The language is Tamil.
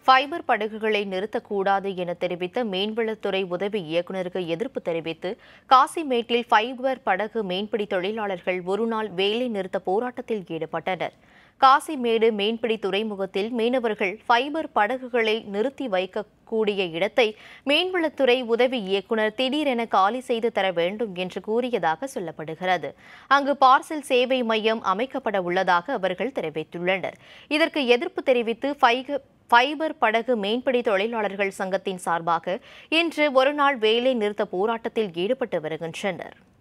ஃபைபர் படகுகளை நிறுத்தக்கூடாது என தெரிவித்த மீன்வளத்துறை உதவி இயக்குநருக்கு எதிர்ப்பு தெரிவித்து காசிமேட்டில் ஃபைபர் படகு மீன்பிடி தொழிலாளர்கள் ஒருநாள் வேலை நிறுத்த போராட்டத்தில் ஈடுபட்டனர் காசிமேடு மீன்பிடி துறைமுகத்தில் மீனவர்கள் ஃபைபர் படகுகளை நிறுத்தி வைக்கக்கூடிய இடத்தை மீன்வளத்துறை உதவி இயக்குநர் திடீரென காலி செய்து தர வேண்டும் என்று கூறியதாக சொல்லப்படுகிறது அங்கு பார்சல் சேவை மையம் அமைக்கப்பட உள்ளதாக அவர்கள் தெரிவித்துள்ளனர் இதற்கு எதிர்ப்பு தெரிவித்து ஃபைக ஃபைபர் படகு மீன்பிடி தொழிலாளர்கள் சங்கத்தின் சார்பாக இன்று ஒருநாள் வேலை நிறுத்த போராட்டத்தில் ஈடுபட்டு வருகின்றனர்